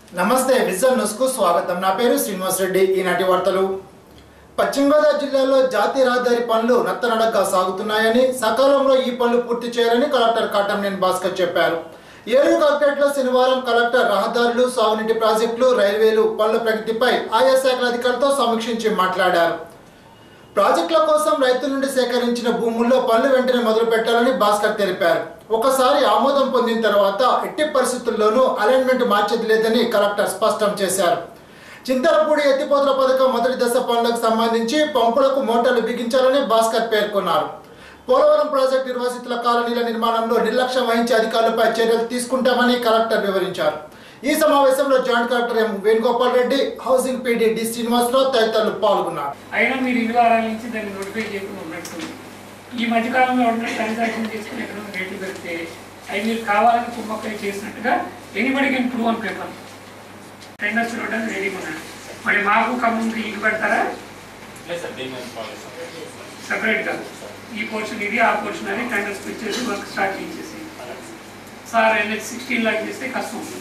నమస్తే vision news కు స్వాగతం నా పేరు శ్రీనివాస్ రెడ్డి ఈనాటి వార్తలు పశ్చిమ గోదావరి జిల్లాలో జాతీయ రహదారి పనులు నత్తనడగ్గా సాగుతున్నాయని సకాలంలో ఈ పనులు పూర్తి చేయాలని కలెక్టర్ కాటంనేని భాస్కర్ చెప్పారు ఏలూరు కలెక్టరేట్లో శనివారం కలెక్టర్ రహదారులు సాగునీటి ప్రాజెక్టులు రైల్వేలు పనుల ప్రగతిపై ఆయా శాఖల అధికారులతో సమీక్షించి మాట్లాడారు ప్రాజెక్టుల కోసం రైతుల నుండి సేకరించిన భూముల్లో పనులు వెంటనే మొదలు పెట్టాలని భాస్కర్ తెలిపారు ఒకసారి ఆమోదం పొందిన తర్వాత ఎట్టి పరిస్థితుల్లోనూ అలైన్మెంట్ మార్చేది లేదని కలెక్టర్ స్పష్టం చేశారు చింతలపూడి ఎత్తిపోతల పథకం మొదటి దశ పనులకు సంబంధించి పంపులకు మోటార్లు బిగించాలని భాస్కర్ పేర్కొన్నారు పోలవరం ప్రాజెక్టు నిర్వాసితుల కాలనీల నిర్మాణంలో నిర్లక్ష్యం వహించే అధికారులపై చర్యలు తీసుకుంటామని కలెక్టర్ వివరించారు ఈ సమావేశంలో joint collector M Venugopal Reddy housing PD D Srinivasarao తదితరులు పాల్గొన్నారు అయినా మీరు ఇల్లు వారాల నుంచి దాన్ని నోటిఫై చేయకుండా ఉన్నట్టుంది ఈ మధ్యకాలంలో ఎవరైనా ట్రాన్సాక్షన్ చేసుకుని ఎక్కడ రేట్లు పెడితే అవి మీరు కావాలని కుమ్మక్కై చేసినట్టుగా ఎనిబడి కెన్ ప్రూవ్ అని పేపర్ టెండర్స్ ఇవ్వడానికి రెడీగా ఉన్నాడు మరి మాకు ఖమ్మంకి ఇల్లు పెడతారా లేదు సార్ దీని మీద ఫాలో సపరేట్గా ఈ పోర్షన్ ఇది ఆ పోర్షన్ అని టెండర్స్ ఇచ్చేసి వర్క్ స్టార్ట్ చేసేసి సార్ ఎన్హెచ్ సిక్స్టీన్ లాక్ చేస్తే కష్టం ఉంటుంది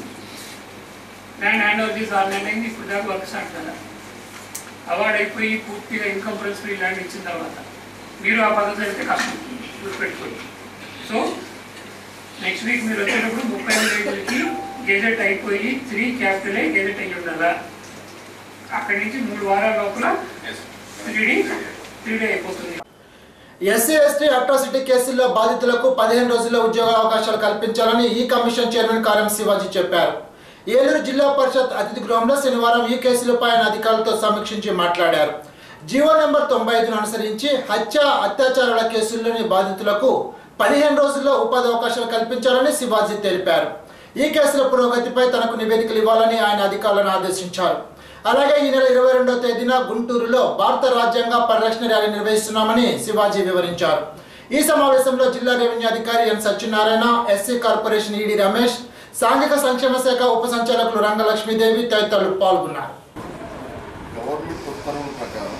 ల్యాండ్ హ్యాండ్ ఓవర్ చేసి ఆరు నెలలు అయింది ఇప్పుడు దాకా వర్క్ స్టార్ట్ కదా అవార్డ్ అయిపోయి పూర్తిగా ఇన్కమ్ ఫ్రీ ల్యాండ్ ఇచ్చిన తర్వాత మీరు ఆ పద్ధతి అయితే కష్టం గుర్తుపెట్టుకోండి సో నెక్స్ట్ వీక్ మీరు వచ్చేటప్పుడు ముప్పై ఐదు రైతులకి గెజెట్ అయిపోయి త్రీ క్యాపిటల్ గెజెట్ అయ్యి ఉండాలా అక్కడి నుంచి మూడు వారాల లోపల త్రీ డి త్రీ డే అయిపోతుంది ఎస్సీ ఎస్టీ అట్రాసిటీ కేసుల్లో బాధితులకు పదిహేను రోజుల్లో ఉద్యోగ అవకాశాలు కల్పించాలని ఈ కమిషన్ చైర్మన్ కార్యం శివాజీ చెప్పారు ఏలూరు జిల్లా పరిషత్ అతిథి గృహంలో శనివారం ఈ కేసులపై ఆయన అధికారులతో సమీక్షించి మాట్లాడారు జీవో నెంబర్ తొంభై ఐదును అనుసరించి హత్య అత్యాచారాల కేసుల్లోని బాధితులకు పదిహేను రోజుల్లో ఉపాధి అవకాశాలు కల్పించాలని శివాజీ తెలిపారు ఈ కేసుల పురోగతిపై తనకు నివేదికలు ఇవ్వాలని ఆయన అధికారులను ఆదేశించారు అలాగే ఈ నెల ఇరవై రెండవ తేదీన గుంటూరులో భారత రాజ్యాంగ పరిరక్షణ ర్యాలీ నిర్వహిస్తున్నామని శివాజీ వివరించారు ఈ సమావేశంలో జిల్లా రెవెన్యూ అధికారి N Satyanarayana SC corporation ED Ramesh సాంఘిక సంక్షేమ శాఖ ఉప సంచాలకులు రంగలక్ష్మీదేవి తదితరులు పాల్గొన్నారు గవర్నమెంట్ ఉత్తర్వుల ప్రకారం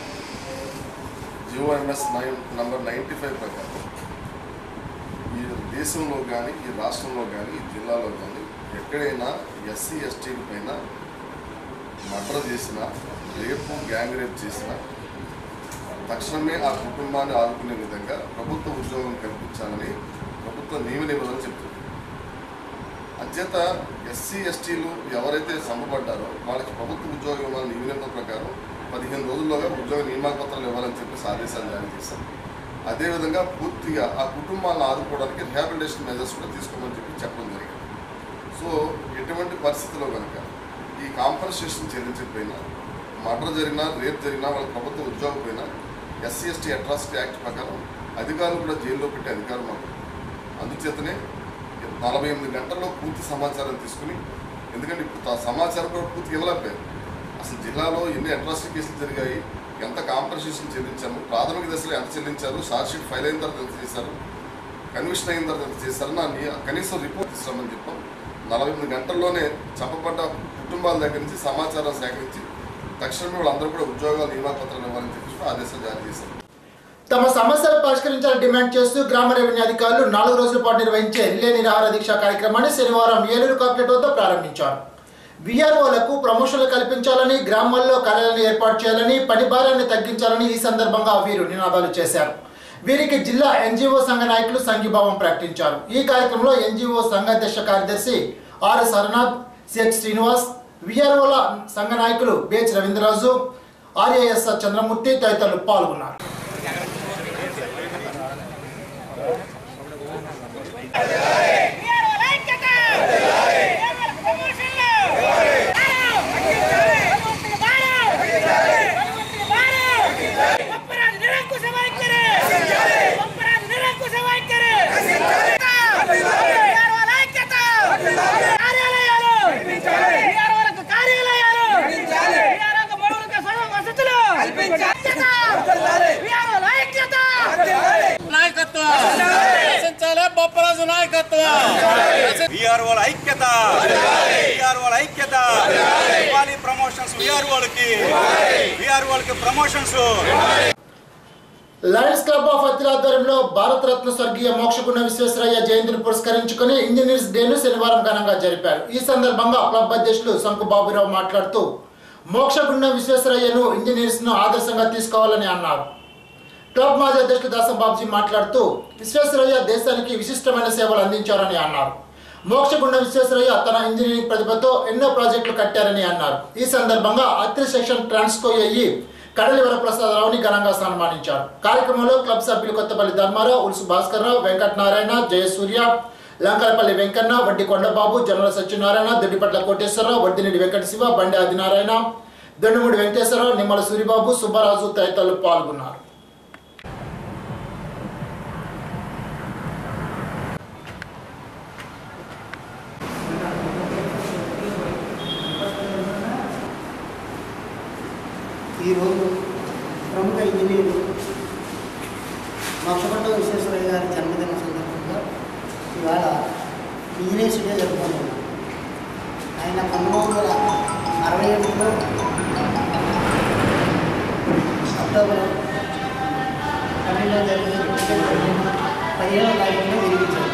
GOMS nine number ninety five ప్రకారం ఈ దేశంలో కానీ ఈ రాష్ట్రంలో కానీ ఈ జిల్లాలో కానీ ఎక్కడైనా ఎస్సీ ఎస్టీల పైన మర్డర్ చేసిన రేపు గ్యాంగ్ రేప్ చేసిన తక్షణమే ఆ కుటుంబాన్ని ఆదుకునే విధంగా ప్రభుత్వ ఉద్యోగం కల్పించాలని ప్రభుత్వ నియమ నిబంధనలు చెప్తుంది అంచేత ఎస్సీ ఎస్టీలు ఎవరైతే సంపబడ్డారో వాళ్ళకి ప్రభుత్వ ఉద్యోగం ఇవ్వాలని నియమనిబంధన ప్రకారం పదిహేను రోజుల్లోగా ఉద్యోగ నియామకపత్రాలు ఇవ్వాలని చెప్పేసి ఆదేశాలు జారీ చేశాం అదేవిధంగా పూర్తిగా ఆ కుటుంబాలను ఆదుకోవడానికి రిహాబిలిటేషన్ మెజర్స్ కూడా తీసుకోమని చెప్పి చెప్పడం జరిగింది సో ఎటువంటి పరిస్థితిలో కనుక ఈ కాంపన్సేషన్ చెల్లించకపోయినా మర్డర్ జరిగినా రేప్ జరిగినా వాళ్ళ ప్రభుత్వ ఉద్యోగం పోయినా ఎస్సీ ఎస్టీ అట్రాసిటీ యాక్ట్ ప్రకారం అధికారులు కూడా జైల్లో పెట్టే అధికారం మాకు ఉంది. అందుచేతనే నలభై ఎనిమిది గంటల్లో పూర్తి సమాచారం తీసుకుని ఎందుకంటే ఇప్పుడు ఆ సమాచారం కూడా పూర్తిగా ఇవ్వలేకపోయారు అసలు జిల్లాలో ఎన్ని అట్రాసిటీ కేసులు జరిగాయి ఎంత కాంపన్సేషన్ చెల్లించాము ప్రాథమిక దశలో ఎంత చెల్లించారు షార్ట్ షీట్ ఫైల్ అయిన తర్వాత ఎంత చేశారు కన్విషన్ అయిన తర్వాత ఎంత చేశారు నా నీ- కనీసం రిపోర్ట్ ఇస్తామని చెప్పాం నలభై ఎనిమిది గంటల్లోనే చంపబడ్డ కుటుంబాల దగ్గర నుంచి సమాచారం సేకరించి తక్షణమే వాళ్ళందరూ కూడా ఉద్యోగాలు నియామకపత్రాలు ఇవ్వాలని చెప్పి ఆదేశాలు జారీ చేశారు తమ సమస్యలు పరిష్కరించాలని డిమాండ్ చేస్తూ గ్రామ రెవెన్యూ అధికారులు నాలుగు రోజుల పాటు నిర్వహించే రిలే నిరాహార దీక్ష కార్యక్రమాన్ని శనివారం ఏలూరు కార్పొరేట్ వద్ద ప్రారంభించారు విఆర్ఓలకు ప్రమోషన్లు కల్పించాలని గ్రామాల్లో కార్యాలయాన్ని ఏర్పాటు చేయాలని పని భారాన్ని తగ్గించాలని ఈ సందర్భంగా వీరు నినాదాలు చేశారు వీరికి జిల్లా ఎన్జిఓ సంఘ నాయకులు సంఘీభావం ప్రకటించారు ఈ కార్యక్రమంలో ఎన్జిఓ సంఘ అధ్యక్ష కార్యదర్శి ఆర్ సరనాథ్ సిహెచ్ శ్రీనివాస్ విఆర్ఓల సంఘ నాయకులు బేచ్ రవీంద్రరాజు ఆర్ఏఎస్ఆర్ చంద్రమూర్తి తదితరులు పాల్గొన్నారు నాయకత్వం రచించాలి బొప్పరాజు నాయకత్వం విఆర్ఓల ఐక్యత విఆర్ఓల ఐక్యత ఇవ్వాలి ప్రమోషన్స్ విఆర్ఓలకి విఆర్ఓలకి promotions lions club of Attili ఆధ్వర్యంలో భారతరత్న స్వర్గీయ మోక్షగుణ విశ్వేశ్వరయ్య జయంతిని పురస్కరించుకుని ఇంజనీర్స్ డేను శనివారం ఘనంగా జరిపారు ఈ సందర్భంగా క్లబ్ అధ్యక్షులు శంకు బాబురావు మాట్లాడుతూ మోక్షగుణ విశ్వేశ్వరయ్యను ఇంజనీర్స్ ను ఆదర్శంగా తీసుకోవాలని అన్నారు క్లబ్ మాజీ అధ్యక్షుడు దాసం బాబుజీ మాట్లాడుతూ విశ్వేశ్వరయ్య దేశానికి విశిష్టమైన సేవలు అందించారని అన్నారు మోక్షగుండ విశ్వేశ్వరయ్య తన ఇంజనీరింగ్ ప్రతిభతో ఎన్నో ప్రాజెక్టులు కట్టారని అన్నారు ఈ సందర్భంగా అత్రి సెక్షన్ ట్రాన్స్కో అయ్యి కడలి వరప్రసాదరావుని ఘనంగా సన్మానించారు కార్యక్రమంలో క్లబ్ సభ్యులు కొత్తపల్లి ధర్మారావు ఉల్సు భాస్కర్రావు వెంకటనారాయణ జయసూర్య లంకలపల్లి వెంకన్న వడ్డి కొండబాబు జనరల్ సత్యనారాయణ దొడ్డిపట్ల కోటేశ్వరరావు వడ్డినేని వెంకట శివ బండి ఆదినారాయణ దొండమూడి వెంకటేశ్వరరావు నిమ్మల సూరిబాబు సుబ్బరాజు తదితరులు పాల్గొన్నారు ఈరోజు ప్రముఖ ఇంజనీర్ మోక్షపట్ల విశ్వేశ్వరయ్య గారి జన్మదిన సందర్భంగా ఇవాళ ఇంజనీర్స్ డే జరుపుకుంటున్నాం ఆయన పంతొమ్మిది వందల అరవై ఒకటిలో అక్టోబర్ పన్నెండవ తేదీ పదిహేనవ తారీఖున జన్మించారు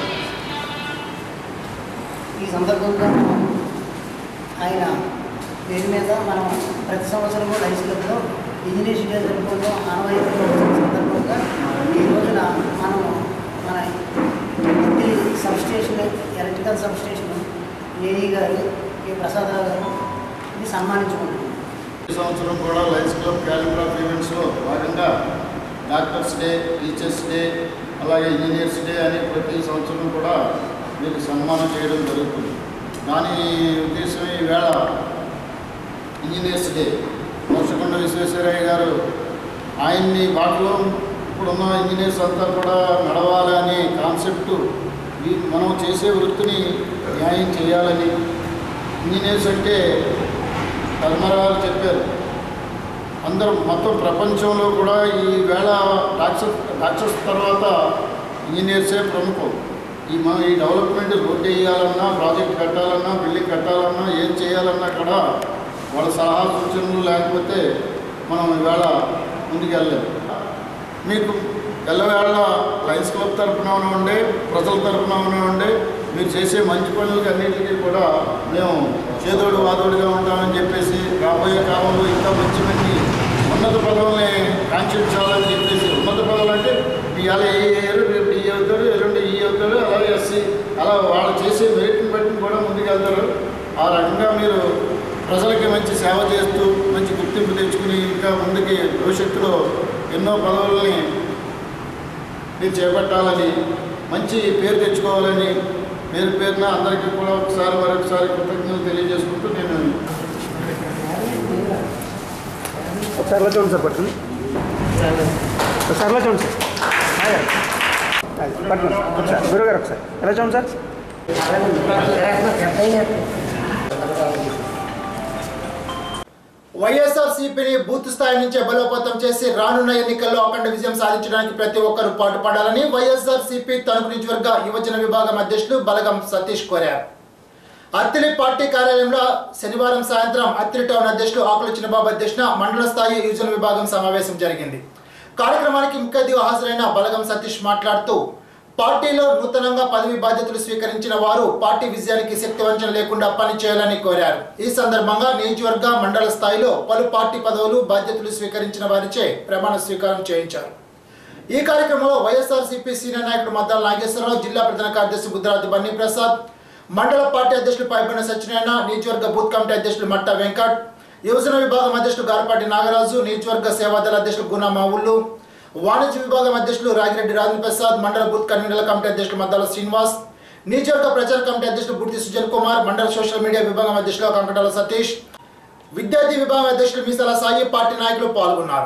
ఈ సందర్భంగా మనం ఆయన పేరు మీద మనం ప్రతి సంవత్సరము లైఫ్ క్లబ్లో ఇంజనీర్స్ డే జరుపుకుంటాం ఆనవాయితీలో వచ్చిన సందర్భంగా ఈ రోజున మనం మన ఇంటి sub station electrical sub station AE గారు ఏ ప్రసాదరావు గారు ఇది సన్మానించుకుంటున్నాం ఈ సంవత్సరం కూడా లయన్స్ క్లబ్ క్యాలెండర్ ఆఫ్ ఈవెంట్స్లో భాగంగా డాక్టర్స్ డే టీచర్స్ డే అలాగే ఇంజనీర్స్ డే అని ప్రతి సంవత్సరం కూడా మీకు సన్మానం చేయడం జరుగుతుంది దాని ఉద్దేశం ఈవేళ ఇంజనీర్స్ డే మోసకొండ విశ్వేశ్వరయ్య గారు ఆయన్ని బాటలో ఇప్పుడున్న ఇంజనీర్స్ అంతా కూడా నడవాలి అనే కాన్సెప్ట్ ఈ మనం చేసే వృత్తిని న్యాయం చేయాలని ఇంజనీర్స్ అంటే ధర్మరావు చెప్పారు అందరూ మొత్తం ప్రపంచంలో కూడా ఈ వేళ డాక్టర్స్ డాక్టర్స్ తర్వాత ఇంజనీర్సే ప్రముఖం ఈ మన ఈ డెవలప్మెంట్ రోడ్డు వేయాలన్నా ప్రాజెక్ట్ కట్టాలన్నా బిల్డింగ్ కట్టాలన్నా ఏం చేయాలన్నా కూడా వాళ్ళ సలహా సూచనలు లేకపోతే మనం ఈవేళ ముందుకెళ్ళలేము మీకు ఎల్లవేళ లయన్స్ క్లబ్ తరపున ఉండే ప్రజల తరపున ఉండే మీరు చేసే మంచి పనులకి అన్నింటికీ కూడా మేము చేదోడు వాదోడుగా ఉంటామని చెప్పేసి రాబోయే కాలంలో ఇంకా మంచి మంచి ఉన్నత పదవుల్ని కాంక్షించాలని చెప్పేసి ఉన్నత పదవులు అంటే ఇవాళ ఏ ఏరు రేపు ఈ అవుతాడు ఎల్లుండి ఈ అవుతాడు అలాగే ఎస్సీ అలా వాళ్ళు చేసే మెరిట్ని బట్టి కూడా ముందుకెళ్తారు ఆ రకంగా మీరు ప్రజలకి మంచి సేవ చేస్తూ మంచి గుర్తింపు తెచ్చుకుని ఇంకా ముందుకి భవిష్యత్తులో ఎన్నో పదవుల్ని మీరు చేపట్టాలని మంచి పేరు తెచ్చుకోవాలని పేరు పేరున అందరికీ కూడా ఒకసారి మరొకసారి కృతజ్ఞతలు తెలియజేసుకుంటూ నేను ఒకసారి ఇలా చూడండి సార్ పట్టుకుని ఒకసారి ఇలా చూడండి సార్ అది పట్టుకోండి ఒకసారి గురుగారు ఒకసారి ఎలా చూడండి సార్ వైఎస్ఆర్ సిపిని బూత్ స్థాయి నుంచే బలోపేతం చేసి రానున్న ఎన్నికల్లో అఖండ విజయం సాధించడానికి ప్రతి ఒక్కరూ పాటుపడాలని వైఎస్ఆర్ సిపి తణుకు నియోజకవర్గ యువజన విభాగం అధ్యక్షులు బలగం సతీష్ కోరారు అత్తిలి పార్టీ కార్యాలయంలో శనివారం సాయంత్రం అత్తిలి టౌన్ అధ్యక్షులు ఆకుల చిన్నబాబు అధ్యక్షున మండల స్థాయి యువజన విభాగం సమావేశం జరిగింది కార్యక్రమానికి ముఖ్య అతిథిగా హాజరైన బలగం సతీష్ మాట్లాడుతూ పార్టీలో నూతనంగా పదవి బాధ్యతలు స్వీకరించిన వారు పార్టీ విజయానికి శక్తి వంచన లేకుండా పనిచేయాలని కోరారు ఈ సందర్భంగా నియోజకవర్గ మండల స్థాయిలో పలు పార్టీ పదవులు బాధ్యతలు స్వీకరించిన వారిచే ప్రమాణ స్వీకారం చేయించారు ఈ కార్యక్రమంలో వైఎస్ఆర్సీపీ సీనియర్ నాయకుడు మద్దాల నాగేశ్వరరావు జిల్లా ప్రధాన కార్యదర్శి బుద్ధరాజు బన్నీ ప్రసాద్ మండల పార్టీ అధ్యక్షులు పైబడిన సత్యనారాయణ నియోజకవర్గ బూత్ కమిటీ అధ్యక్షులు మట్ట వెంకట్ యువజన విభాగం అధ్యక్షులు గారపాటి నాగరాజు నియోజకవర్గ సేవాదళ అధ్యక్షులు గునా మావుళ్ళు వాణిజ్య విభాగం అధ్యక్షులు రాగిరెడ్డి రాజేంద్ర ప్రసాద్ మండల బూత్ కన్వీనర్ల కమిటీ అధ్యక్షులు మద్దాల శ్రీనివాస్ నియోజకవర్గ ప్రచార కమిటీ అధ్యక్షులు బుర్తి సుజన్ కుమార్ మండల సోషల్ మీడియా విభాగం అధ్యక్షులు కంకటాల సతీష్ విద్యార్థి విభాగం అధ్యక్షులు మీసాల సాయి పార్టీ నాయకులు పాల్గొన్నారు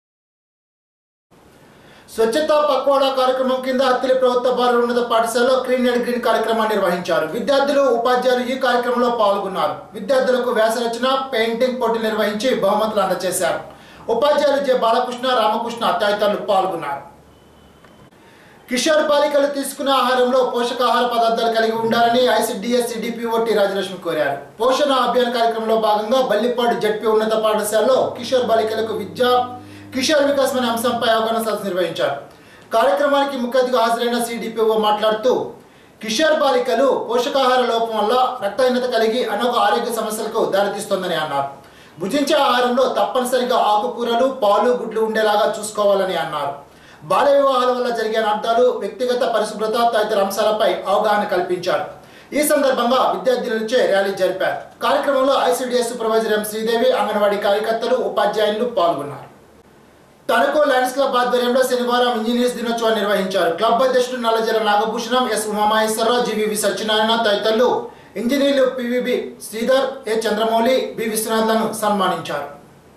స్వచ్ఛతా పక్వాడా కార్యక్రమం కింద అత్తిలి ప్రభుత్వ బాలుర ఉన్నత పాఠశాలలో క్లీన్ అండ్ గ్రీన్ కార్యక్రమాన్ని నిర్వహించారు విద్యార్థులు ఉపాధ్యాయులు ఈ కార్యక్రమంలో పాల్గొన్నారు విద్యార్థులకు వ్యాసరచన పెయింటింగ్ పోటీ నిర్వహించి బహుమతులు అందజేశారు ఉపాధ్యాయులు జె బాలకృష్ణ రామకృష్ణ తదితరులు పాల్గొన్నారు కిషోర్ బాలికలు తీసుకునే ఆహారంలో పోషకాహార పదార్థాలు కలిగి ఉండాలని ఐసిడిఎస్ డిపిఓటి రాజలక్ష్మి కోరారు పోషణ అభియాన్ కార్యక్రమంలో భాగంగా బల్లిపాడు జడ్పీ ఉన్నత పాఠశాలలో కిషోర్ బాలికలకు విద్య కిషోర్ వికాస్ అనే అంశంపై అవగాహన సదస్సు నిర్వహించారు కార్యక్రమానికి ముఖ్య అతిథిగా హాజరైన సిడిపిఓ మాట్లాడుతూ కిషోర్ బాలికలు పోషకాహార లోపం వల్ల రక్తహీనత కలిగి అనేక ఆరోగ్య సమస్యలకు దారితీస్తోందని అన్నారు భుజించే ఆహారంలో తప్పనిసరిగా ఆకుకూరలు పాలు గుడ్లు ఉండేలాగా చూసుకోవాలని అన్నారు బాల్య వివాహాల వల్ల జరిగే అనర్థాలు వ్యక్తిగత పరిశుభ్రత తదితర అంశాలపై అవగాహన కల్పించారు ఈ సందర్భంగా విద్యార్థులచే ర్యాలీ జరిపారు కార్యక్రమంలో ICDS supervisor M Sridevi anganwadi కార్యకర్తలు ఉపాధ్యాయులు పాల్గొన్నారు తణుకు లయన్స్ క్లబ్ ఆధ్వర్యంలో శనివారం ఇంజనీర్స్ దినోత్సవాన్ని నిర్వహించారు క్లబ్ అధ్యక్షుడు నల్లజల నాగభూషణం ఎస్ ఉమామహేశ్వరరావు జీవీవి సత్యనారాయణ తదితరులు ఇంజనీర్లు PVB Sridhar A Chandramouli B విశ్వనాథ్లను సన్మానించారు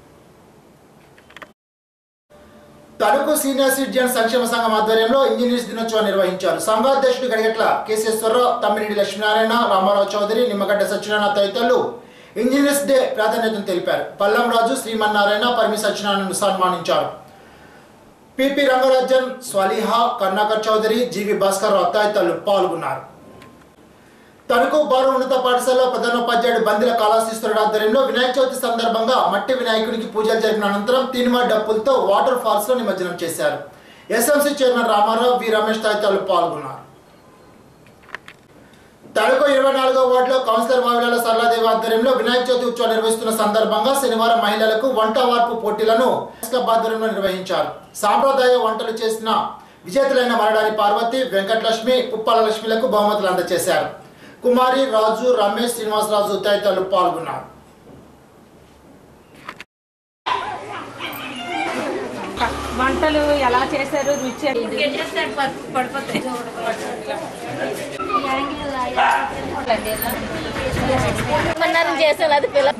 తణుకు సీనియర్ సిటిజన్ సంక్షేమ సంఘం ఆధ్వర్యంలో ఇంజనీర్స్ దినోత్సవం నిర్వహించారు సంఘాధ్యక్షుడు గడిగట్ల కేశేశ్వరరావు తమ్మిరెడ్డి లక్ష్మీనారాయణ రామారావు చౌదరి నిమ్మగడ్డ సత్యనారాయణ తదితరులు ఇంజనీర్స్ డే ప్రాధాన్యతను తెలిపారు పల్లం రాజు శ్రీమన్నారాయణ పరిమి సత్యనారాయణను సన్మానించారు పిపి రంగరాజన్ స్వలిహా కర్ణాకర్ చౌదరి జీవి భాస్కర్ రావు తదితరులు పాల్గొన్నారు తణుకు బారు ఉన్నత పాఠశాల ప్రధానోపాధ్యాయుడు బందిల కళాశీశ్వరుడు ఆధ్వర్యంలో వినాయక చవితి సందర్భంగా మట్టి వినాయకునికి పూజలు జరిపిన అనంతరం తీన్మా డప్పులతో వాటర్ ఫాల్స్ లో నిమజ్జనం చేశారు SMC chairman Ramarao V Ramesh తదితరులు పాల్గొన్నారు తణుకు ఇరవై నాలుగో వార్డులో కౌన్సిలర్ వావిలాల సరళాదేవి ఆధ్వర్యంలో వినాయక చవితి ఉత్సవం నిర్వహిస్తున్న సందర్భంగా శనివారం మహిళలకు వంట వార్పు పోటీలను క్లబ్ ఆధ్వర్యంలో నిర్వహించారు సాంప్రదాయ వంటలు చేసిన విజేతలైన మరడారి పార్వతి వెంకటలక్ష్మి ఉప్పాల లక్ష్మిలకు బహుమతులు అందజేశారు కుమారి రాజు రమేష్ శ్రీనివాసరాజు తదితరులు పాల్గొన్నారు వంటలు ఎలా చేశారు రుచి పడిపోతాయి మన్నారం చేసాను అది పిల్ల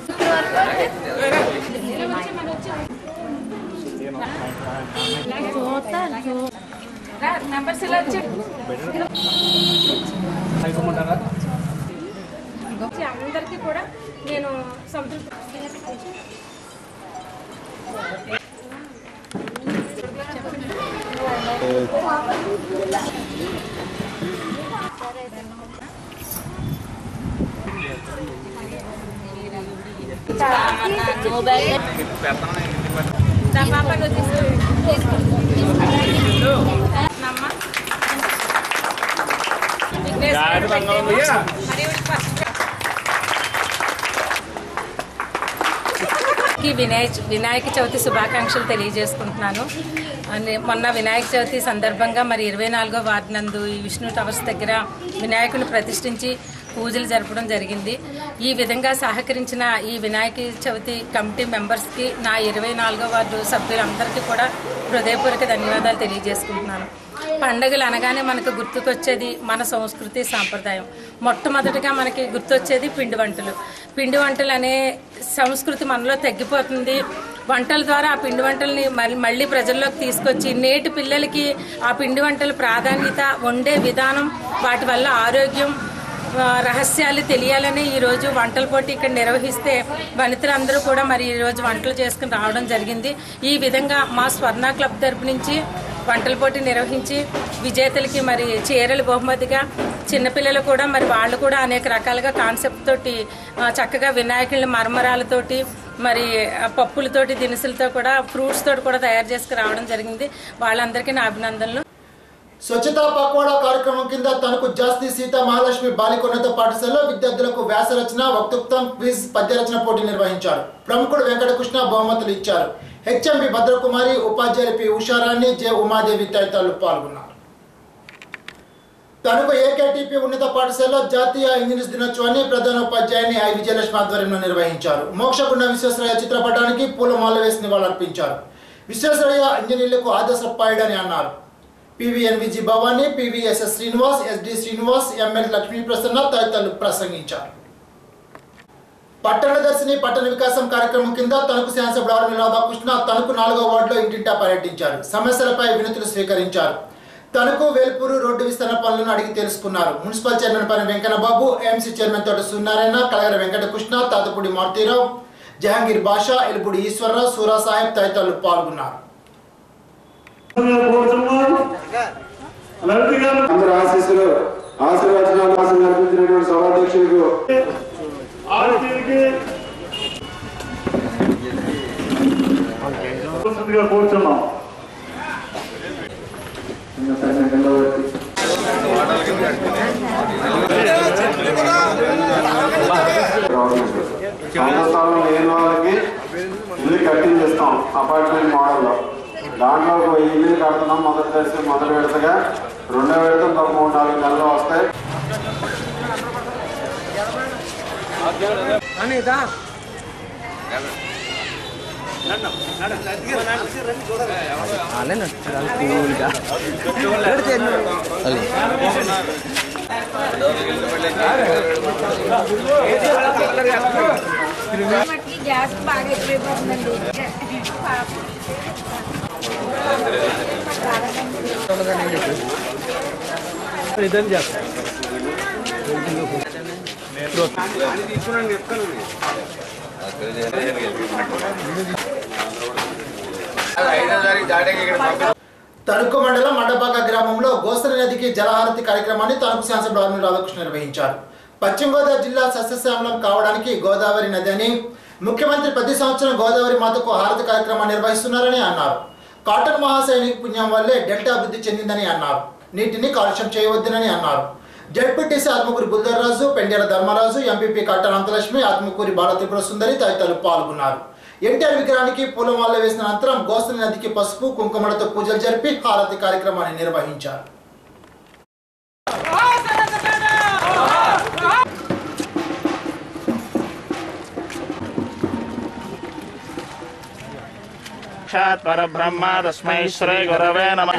నెంబర్స్ ఇలా వచ్చి అందరికీ కూడా నేను సంతృప్తి మొబైల్ నా పాప నువ్వు కి వినాయక వినాయక చవితి శుభాకాంక్షలు తెలియజేసుకుంటున్నాను అని మొన్న వినాయక చవితి సందర్భంగా మరి ఇరవై నాలుగో వార్డు నందు ఈ విష్ణు టవర్స్ దగ్గర వినాయకుని ప్రతిష్ఠించి పూజలు జరపడం జరిగింది ఈ విధంగా సహకరించిన ఈ వినాయక చవితి కమిటీ మెంబర్స్కి నా ఇరవై నాలుగో వార్డు సభ్యులందరికీ కూడా హృదయపూర్వక ధన్యవాదాలు తెలియజేసుకుంటున్నాను పండగలు అనగానే మనకు గుర్తుకొచ్చేది మన సంస్కృతి సాంప్రదాయం మొట్టమొదటిగా మనకి గుర్తొచ్చేది పిండి వంటలు పిండి వంటలు అనే సంస్కృతి మనలో తగ్గిపోతుంది వంటల ద్వారా ఆ పిండి వంటల్ని మళ్ళీ మళ్ళీ ప్రజల్లోకి తీసుకొచ్చి నేటి పిల్లలకి ఆ పిండి వంటల ప్రాధాన్యత వండే విధానం వాటి వల్ల ఆరోగ్యం ఆ, రహస్యాలు తెలియాలని ఈరోజు వంటల పోటీ ఇక్కడ నిర్వహిస్తే వనితలందరూ కూడా మరి ఈరోజు వంటలు చేసుకుని రావడం జరిగింది ఈ విధంగా మా స్వర్ణ క్లబ్ తరపు నుంచి వంటల పోటీ నిర్వహించి విజేతలకి మరి చీరలు బహుమతిగా చిన్నపిల్లలు కూడా మరి వాళ్ళు కూడా అనేక రకాలుగా కాన్సెప్ట్ తోటి ఆ, చక్కగా వినాయకుళ్ళ మర్మరాలతోటి మరి ఆ, పప్పులతోటి దినుసులతో కూడా ఫ్రూట్స్ తోటి కూడా తయారు చేసుకుని రావడం జరిగింది వాళ్ళందరికీ నా అభినందనలు స్వచ్ఛతా పక్వాడా కార్యక్రమం కింద తనకు జాస్తి సీత మహాలక్ష్మి బాలికోన్నత పాఠశాలలో విద్యార్థులకు వ్యాస రచన వక్తృత్వం క్విజ్ పద్య రచన పోటీ నిర్వహించారు ప్రముఖుడు వెంకటకృష్ణ బహుమతులు ఇచ్చారు హెచ్ఎంపి భద్రకుమారి ఉపాధ్యాయులు పి ఉషారాణి జె ఉమాదేవి తదితరులు పాల్గొన్నారు తణుకు ఏకేటీపీ ఉన్నత పాఠశాలలో జాతీయ ఇంజనీర్స్ దినోత్సవాన్ని ప్రధానోపాధ్యాయుని ఐ విజయలక్ష్మి ఆధ్వర్యంలో నిర్వహించారు మోక్షగుండ విశ్వేశ్వరయ్య చిత్రపటానికి పూలమాల వేసి నివాళులర్పించారు విశ్వేశ్వరయ్య ఇంజనీర్లకు ఆదర్శప్పాయుడని అన్నారు PVNVG Bhavani PVSS Srinivas SD Srinivas ML Lakshmi Prasanna తదితరులు ప్రసంగించారు పట్టణ దర్శిని పట్టణ వికాసం కార్యక్రమం కింద తణుకు శాసనసభ్యుడు ఆర్మీ రాధాకృష్ణ తణుకు నాలుగో వార్డులో ఇంటింటా పర్యటించారు సమస్యలపై వినతులు స్వీకరించారు తణుకు వేల్పూరు రోడ్డు విస్తరణ పనులను అడిగి తెలుసుకున్నారు మున్సిపల్ చైర్మన్ పని వెంకన్నబాబు ఏఎంసీ చైర్మన్ తోట సూర్యనారాయణ కలగర వెంకటకృష్ణ తాతపూడి మారుతీరావు జహాంగీర్ బాషా ఎలుపుడి ఈశ్వరరావు సూరా సాహెబ్ తదితరులు పాల్గొన్నారు అందరి ఆశీస్సులు ఆశీర్వచనాలు ఆశ నడిపించినటువంటి సభాధ్యక్షులకు మనస్ఫూర్తిగా కోరుతున్నాం సొంత స్థలం లేని వాళ్ళకి ఇల్లు కట్టించేస్తాం అపార్ట్మెంట్ మోడల్లో దాంట్లో ఒక వెయ్యి ఇల్లు కడుతున్నాం మొదటి దశ మొదటి విడతగా రెండో విడత ఇంకొక మూడు నాలుగు నెలలు వస్తాయి గ్యాస్ బాగా ఎక్కువైపోతుందండి తణుకు మండలం మండపాక గ్రామంలో గోసరి నదికి జలహారతి కార్యక్రమాన్ని తణుకు శాసన రామీ రాధాకృష్ణ నిర్వహించారు పశ్చిమ గోదావరి జిల్లా సస్యశ్యామలం కావడానికి గోదావరి నది అని ముఖ్యమంత్రి ప్రతి సంవత్సరం గోదావరి మాతకు హారతి కార్యక్రమాన్ని నిర్వహిస్తున్నారని అన్నారు కాటన్ మహాసైనిక పుణ్యం వల్లే డెల్టా అభివృద్ధి చెందిందని అన్నారు నీటిని కాలుష్యం చేయవద్దునని అన్నారు జడ్పీటీసీ ఆత్మకూరి బుల్దర్రాజు పెండేల ధర్మరాజు ఎంపీపీ కట్టన్ అంతలక్ష్మి ఆత్మకూరి బాలత్రిపుర సుందరి తదితరులు పాల్గొన్నారు ఎన్టీఆర్ విగ్రహానికి పూలమాల వేసిన అనంతరం గోస్తని నదికి పసుపు కుంకుమలతో పూజలు జరిపి హారతి కార్యక్రమాన్ని నిర్వహించారు సాక్షాత్ పరబ్రహ్మ తస్మై శ్రీ గురవే నమః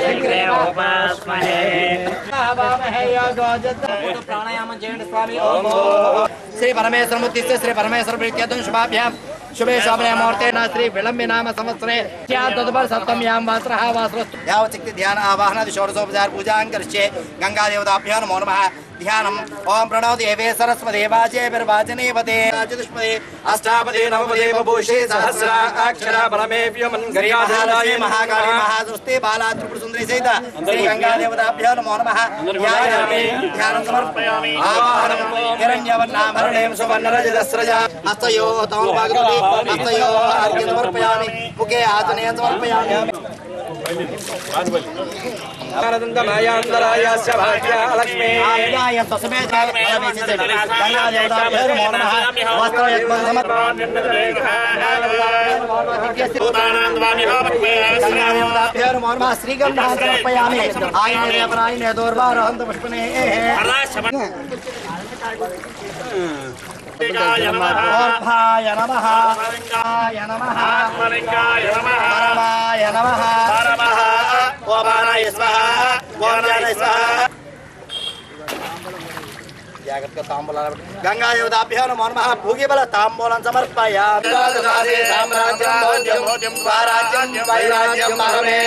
ప్రాణాయామం చేయండి స్వామి శ్రీ పరమేశ్వర ముత్తిస్తే శ్రీ పరమేశ్వర ప్రీత్యర్థం శుభాభ్యాం శుభే శోభనే ముహూర్తే నా శ్రీ విళంబి నామ సంవత్సరే తదుపరి సప్తమ్యాం వాస్రః వాస్రస్తు యావశక్తి ధ్యాన ఆవాహనాది షోడశోపచార పూజాం కరిష్యే గంగాదేవతాభ్యో నమో నమః ధ్యానం ఓం ప్రణో దేవే సరస్వతే వాచే విర్వాచనే వదే చతుష్పదే అష్టాపదే నవపదే బభూషే సహస్రాక్షర పరమేభ్యో గంగాదేవతాయ మహాకాళి మహాదృష్టే బాలా త్రిపుర సుందరి సహిత శ్రీ గంగాదేవతాభ్యో నమో నమః ధ్యాయామి ధ్యానం సమర్పయామి ఆవాహనం హిరణ్యవర్ణాభరణేం సువర్ణరజతస్రజ హస్తయో తమో భాగవతి హస్తయో అర్ఘ్యం సమర్పయామి ముఖే ఆతనేయం సమర్పయామి ఆనందమయాంతరాయాస్య భాగ్యా లక్ష్మీ ఆప్యాయ స్వసమేతాయ గంగాదేవతాభ్యో నమో నమః వస్త్రయత్నం గంగాదేవతాభ్యో నమో నమః శ్రీగంధాం సమర్పయామి ఆయనే దేవరాయనే దూర్వారోహంత పుష్పనే ఓర్భాయ నమః ఆయ నమః పరమాయ నమః ఓమానాయ స్వాహ ఓమానాయ స్వాహ జాగ్రత్తగా తాంబూలాలు గంగాదేవతాభ్యో నమో నమః భూగిబల తాంబూలం సమర్పయ సామ్రాజ్యం భోజ్యం స్వరాజ్యం వైరాజ్యం మహమే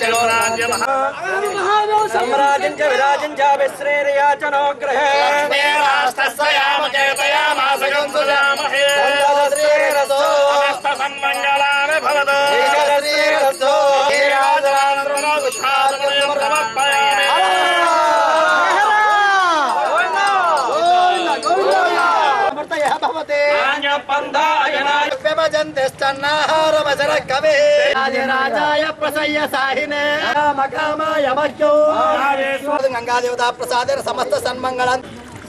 సమ్రాజం చ విరాజం చ విశ్రేర్యాచనో గ్రహే సన్మంగళాని భవతు రాజాయ ప్రసయ్య సాహినే మకామాయ మహ్యో గంగాదేవతా ప్రసాద సమస్త సన్మంగళం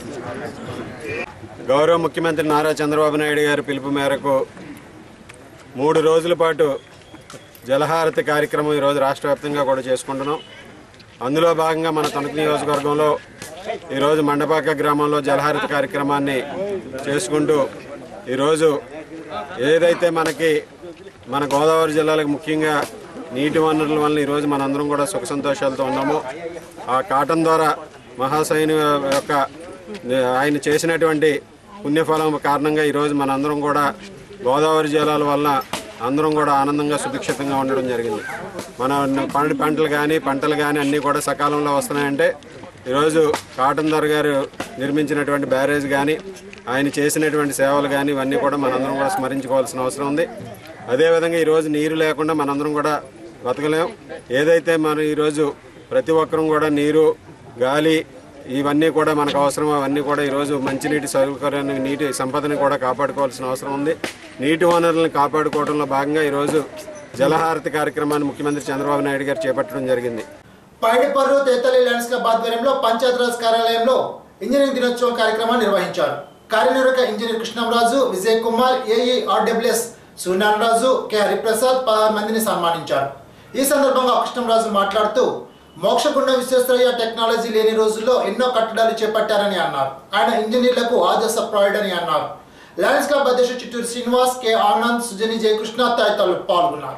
గౌరవ ముఖ్యమంత్రి నారా చంద్రబాబు నాయుడు గారి పిలుపు మేరకు మూడు రోజుల పాటు జలహారతి కార్యక్రమం ఈరోజు రాష్ట్ర వ్యాప్తంగా కూడా చేసుకుంటున్నాం అందులో భాగంగా మన తణుకు నియోజకవర్గంలో ఈరోజు మండపాక గ్రామంలో జలహారతి కార్యక్రమాన్ని చేసుకుంటూ ఈరోజు ఏదైతే మనకి మన గోదావరి జిల్లాలకు ముఖ్యంగా నీటి వనరుల వల్ల ఈరోజు మనందరం కూడా సుఖ సంతోషాలతో ఉన్నాము ఆ కాటన్ ద్వారా మహాసైని యొక్క ఆయన చేసినటువంటి పుణ్యఫలం కారణంగా ఈరోజు మనందరం కూడా గోదావరి జలాల వల్ల అందరం కూడా ఆనందంగా సుభిక్షితంగా ఉండడం జరిగింది మన పంట పంటలు కానీ పంటలు కానీ అన్నీ కూడా సకాలంలో వస్తున్నాయంటే ఈరోజు కాటన్ దొర గారు నిర్మించినటువంటి బ్యారేజ్ కానీ ఆయన చేసినటువంటి సేవలు కానీ ఇవన్నీ కూడా మనందరం కూడా స్మరించుకోవాల్సిన అవసరం ఉంది అదేవిధంగా ఈరోజు నీరు లేకుండా మనందరం కూడా బతకలేం ఏదైతే మనం ఈరోజు ప్రతి ఒక్కరూ కూడా నీరు గాలి ఇవన్నీ కూడా మనకు అవసరం అవన్నీ కూడా ఈరోజు మంచినీటి సౌకర్యాన్ని నీటి సంపదని కూడా కాపాడుకోవాల్సిన అవసరం ఉంది నీటి వనరులను కాపాడుకోవడంలో భాగంగా ఈరోజు జలహారతి కార్యక్రమాన్ని ముఖ్యమంత్రి చంద్రబాబు నాయుడు గారు చేపట్టడం జరిగింది పైడిపర్రు తేతలి ల్యాండ్స్ క్లబ్ ఆధ్వర్యంలో పంచాయతీరాజ్ కార్యాలయంలో ఇంజనీరింగ్ దినోత్సవం కార్యక్రమాన్ని నిర్వహించారు కార్యనిర్వాహక engineer Krishnamraju Vijay Kumar AE RWS Suryanarayanaraju K Hariprasad పదహారు మందిని సన్మానించారు ఈ సందర్భంగా కృష్ణంరాజు మాట్లాడుతూ మోక్షగుండ విశ్వేశ్వరయ్య టెక్నాలజీ లేని రోజుల్లో ఎన్నో కట్టడాలు చేపట్టారని అన్నారు ఆయన ఇంజనీర్లకు ఆదర్శప్రాయుడని అన్నారు లయన్స్ క్లబ్ అధ్యక్షుడు చిత్తూరు శ్రీనివాస్ కె ఆనంద్ సుజని జయకృష్ణ తదితరులు పాల్గొన్నారు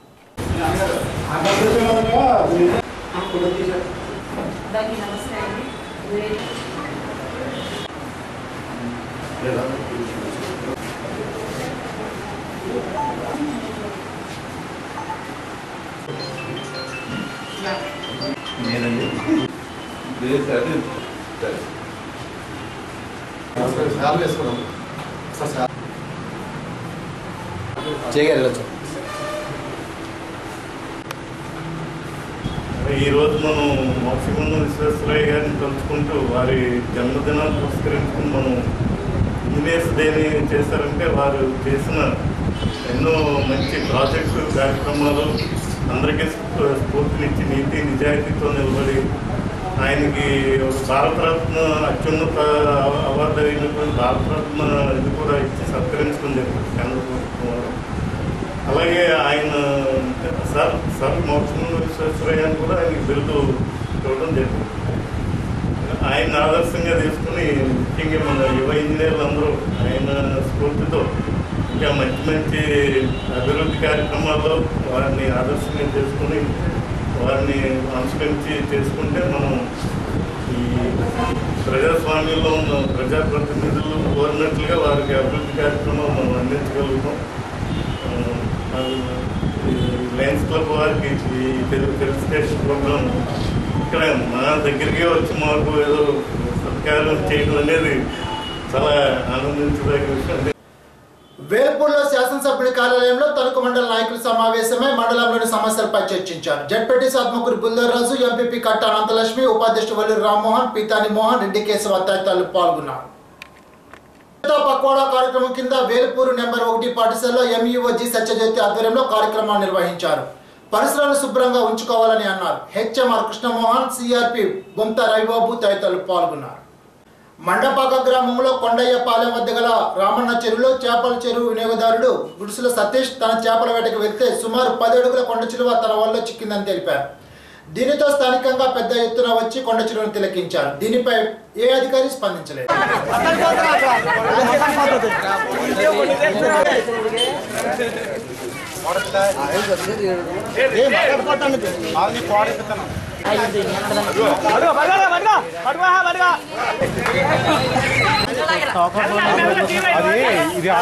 నమస్తే అండి నేనండి చేయగలచ్చు ఈరోజు మనం మోక్షగుండం విశ్వేశ్వరయ్య గారిని తలుచుకుంటూ వారి జన్మదినాన్ని పురస్కరించుకుని మనం ఇంజనీర్స్ డేని చేశారంటే వారు చేసిన ఎన్నో మంచి ప్రాజెక్టు కార్యక్రమాలు అందరికీ స్ఫూ- స్ఫూర్తినిచ్చి నీతి నిజాయితీతో నిలబడి ఆయనకి ఒక భారతరత్న అత్యున్నత అవార్డు అయినటువంటి భారతరత్న ఇది కూడా ఇచ్చి సత్కరించడం జరిగింది కేంద్ర ప్రభుత్వం వారు. అలాగే ఆయన సార్ సార్ మోక్షం విశ్వేశ్వరయ్య అని కూడా ఆయనకి బిరుదు ఇవ్వడం జరిగింది ఆయన ఆదర్శంగా తీసుకుని ముఖ్యంగా మన యువ ఇంజనీర్లు అందరూ ఆయన స్ఫూర్తితో ఇంకా మంచి మంచి అభివృద్ధి కార్యక్రమాల్లో వారిని ఆదర్శంగా చేసుకుని వారిని అనుసరించి చేసుకుంటే మనం ఈ ప్రజాస్వామ్యంలో ఉన్న ప్రజాప్రతినిధులు కోరినట్లుగా వారికి అభివృద్ధి కార్యక్రమాలు మనం అందించగలుగుతాం ఆ, ఈ లయన్స్ క్లబ్ వారికి ఈ తెలుగు తెలుగు స్టేషన్ ప్రోగ్రామ్ ఇక్కడ మా దగ్గరికి వచ్చి మాకు ఏదో సత్కారం చేయడం అనేది చాలా ఆనందించదగ్గ విషయం వేల్పూర్లో శాసనసభ్యుడి కార్యాలయంలో తణుకు మండల నాయకుల సమావేశమై మండలంలోని సమస్యలపై చర్చించారు జడ్పేటి సాత్మకూరు బుల్దర్రాజు ఎంపీపీ కట్ట అనంతలక్ష్మి ఉపాధ్యక్షుడు వల్లూరు రామ్మోహన్ పీతాని మోహన్ రెడ్డి కేశవ తదితరులు పాల్గొన్నారు జనతా పక్వాడా కార్యక్రమం కింద వేల్పూరు నెంబర్ ఒకటి పాఠశాలలో ఎంఈఓజీ సత్యజ్యోతి ఆధ్వర్యంలో కార్యక్రమాలు నిర్వహించారు పరిసరాలు శుభ్రంగా ఉంచుకోవాలని అన్నారు హెచ్ఎంఆర్ కృష్ణమోహన్ సిఆర్పి బొంత రవిబాబు తదితరులు పాల్గొన్నారు మండపాక గ్రామంలో కొండయ్యపాలెం వద్ద గల రామన్న చెరువులో చేపల చెరువు వినియోగదారుడు గుడిసుల సతీష్ తన చేపల వేటకు వెళ్తే సుమారు పది అడుగుల కొండ చిలువ తన వల్ల చిక్కిందని తెలిపారు దీనితో స్థానికంగా పెద్ద ఎత్తున వచ్చి కొండ చిలువను తిలకించారు దీనిపై ఏ అధికారి స్పందించలేదు అది ఇది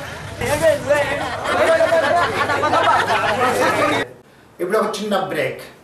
ఇప్పుడు ఒక చిన్న బ్రేక్